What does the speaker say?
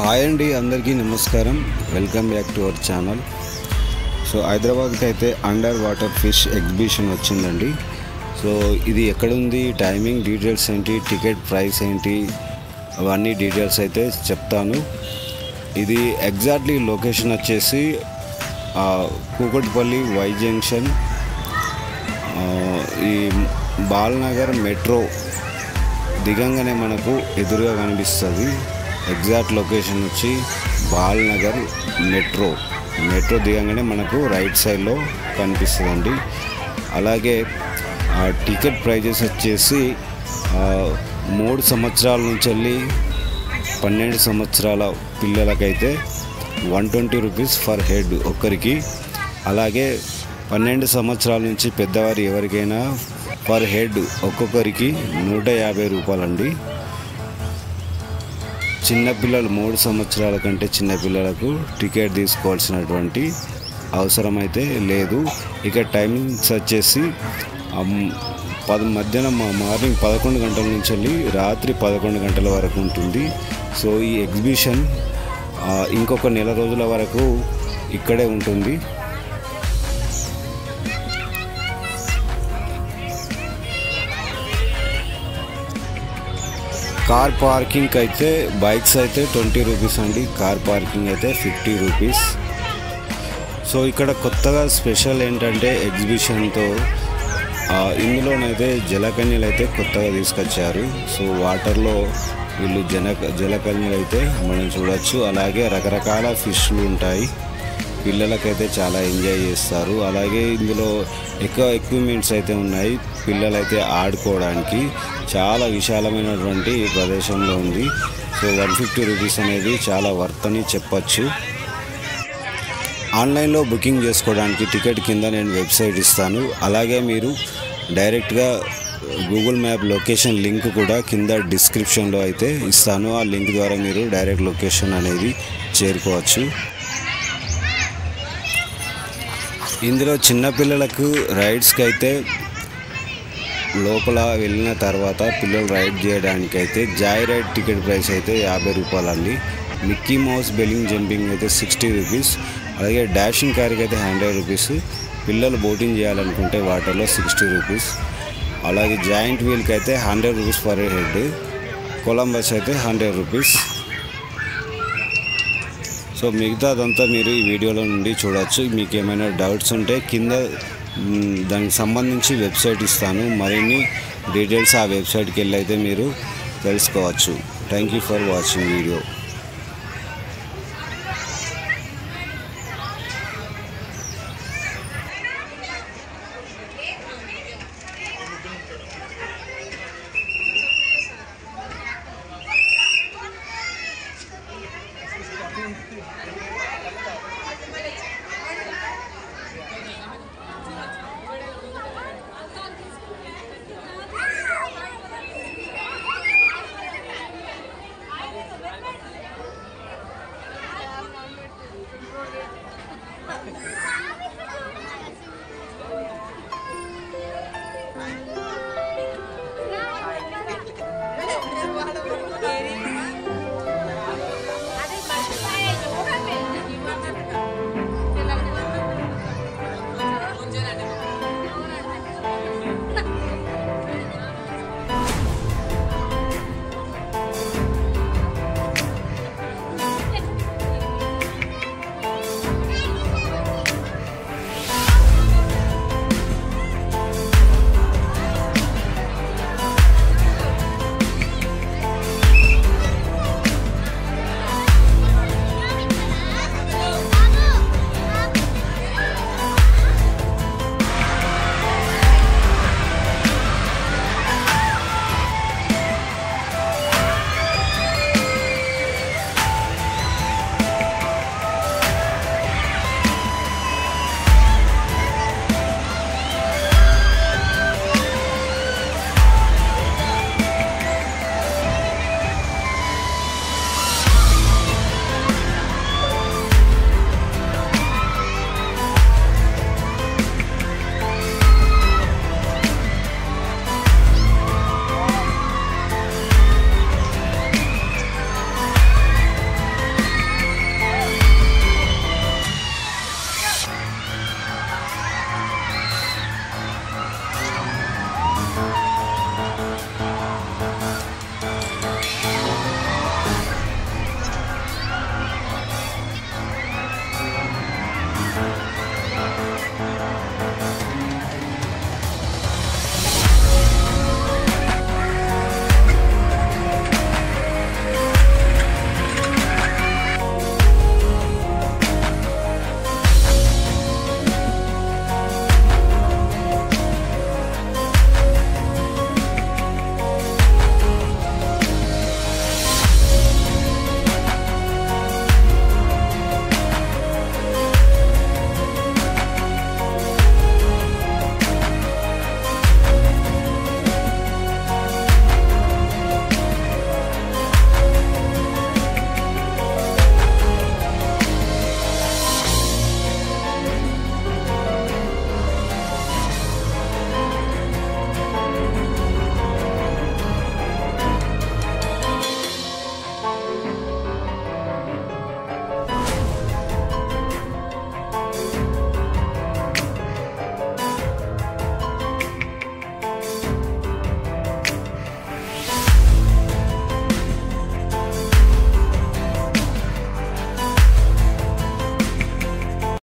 hi అండి అందరికీ నమస్కారం welcome back to our channel so హైదరాబాద్కి అయితే అండర్ వాటర్ ఫిష్ ఎగ్జిబిషన్ వచ్చిందండి సో ఇది ఎక్కడుంది టైమింగ్ డీటెయిల్స్ ఏంటి టికెట్ ప్రైస్ ఏంటి అవన్నీ డీటెయిల్స్ అయితే చెప్తాను ఇది ఎగ్జాక్ట్లీ లొకేషన్ వచ్చేసి ఆ, కూకట్పల్లి వై జంక్షన్ ఆ, ఈ బాల్నగర్ మెట్రో దిగంగానే మనకు ఎదురుగా కనిపిస్తుంది ఎగ్జాక్ట్ లొకేషన్ వచ్చి బాల్నగర్ మెట్రో మెట్రో దిగంగానే మనకు రైట్ సైడ్లో కనిపిస్తుందండి అలాగే ఆ టికెట్ ప్రైజెస్ వచ్చేసి ఆ, మూడు సంవత్సరాల నుంచి వెళ్ళి పన్నెండు సంవత్సరాల పిల్లలకైతే one twenty rupees for head ఒక్కరికి అలాగే పన్నెండు సంవత్సరాల నుంచి పెద్దవారు ఎవరికైనా పర్ హెడ్ ఒక్కొక్కరికి నూట యాభై రూపాయలండి చిన్నపిల్లలు మూడు సంవత్సరాల కంటే చిన్నపిల్లలకు టికెట్ తీసుకోవాల్సినటువంటి అవసరం అయితే లేదు ఇక టైమింగ్స్ వచ్చేసి అమ్, పద మధ్యాహ్నం మా- మార్నింగ్ పదకొండు గంటల నుంచి వెళ్ళి రాత్రి పదకొండు గంటల వరకు ఉంటుంది సో ఈ ఎగ్జిబిషన్ ఆ, ఇంకొక నెల రోజుల వరకు ఇక్కడే ఉంటుంది కార్ పార్కింగ్ అయితే బైక్స్ అయితే ట్వంటీ రూపీస్ అండి కార్ పార్కింగ్ అయితే ఫిఫ్టీ రూపీస్ సో ఇక్కడ కొత్తగా స్పెషల్ ఏంటంటే ఎగ్జిబిషన్తో ఆ, ఇందులోనైతే జలకన్యలు అయితే కొత్తగా తీసుకొచ్చారు సో వాటర్లో వీళ్ళు జన జలకన్యలు అయితే మనం చూడొచ్చు అలాగే రకరకాల ఫిష్లు ఉంటాయి పిల్లలకైతే చాలా ఎంజాయ్ చేస్తారు అలాగే ఇందులో ఎక్కువ ఎక్విప్మెంట్స్ అయితే ఉన్నాయి పిల్లలైతే ఆడుకోవడానికి చాలా విశాలమైనటువంటి ప్రదేశంలో ఉంది సో వన్ ఫిఫ్టీ రూపీస్ అనేది చాలా వర్త్ అని చెప్పచ్చు ఆన్లైన్లో బుకింగ్ చేసుకోవడానికి టికెట్ కింద నేను వెబ్సైట్ ఇస్తాను అలాగే మీరు డైరెక్ట్గా గూగుల్ మ్యాప్ లొకేషన్ లింక్ కూడా కింద డిస్క్రిప్షన్లో అయితే ఇస్తాను ఆ లింక్ ద్వారా మీరు డైరెక్ట్ లొకేషన్ అనేది చేరుకోవచ్చు ఇందులో చిన్నపిల్లలకు రైడ్స్కి అయితే లోపల వెళ్ళిన తర్వాత పిల్లలు రైడ్ చేయడానికి అయితే జాయ్ రైడ్ టికెట్ ప్రైస్ అయితే యాభై రూపాయలండి మిక్కీ మౌస్ బెల్లింగ్ జంపింగ్ అయితే సిక్స్టీ రూపీస్ అలాగే డాషింగ్ కార్కి అయితే హండ్రెడ్ రూపీస్ పిల్లలు బోటింగ్ చేయాలనుకుంటే వాటర్లో సిక్స్టీ రూపీస్ అలాగే జాయింట్ వీల్కి అయితే hundred rupees per head Columbus అయితే హండ్రెడ్ రూపీస్ సో మిగతాదంతా మీరు ఈ వీడియోలో నుండి చూడొచ్చు మీకు ఏమైనా డౌట్స్ ఉంటే కింద మ్, దానికి సంబంధించి వెబ్సైట్ ఇస్తాను మరిన్ని డీటెయిల్స్ ఆ వెబ్సైట్కి వెళ్ళి అయితే మీరు తెలుసుకోవచ్చు thank you for watching video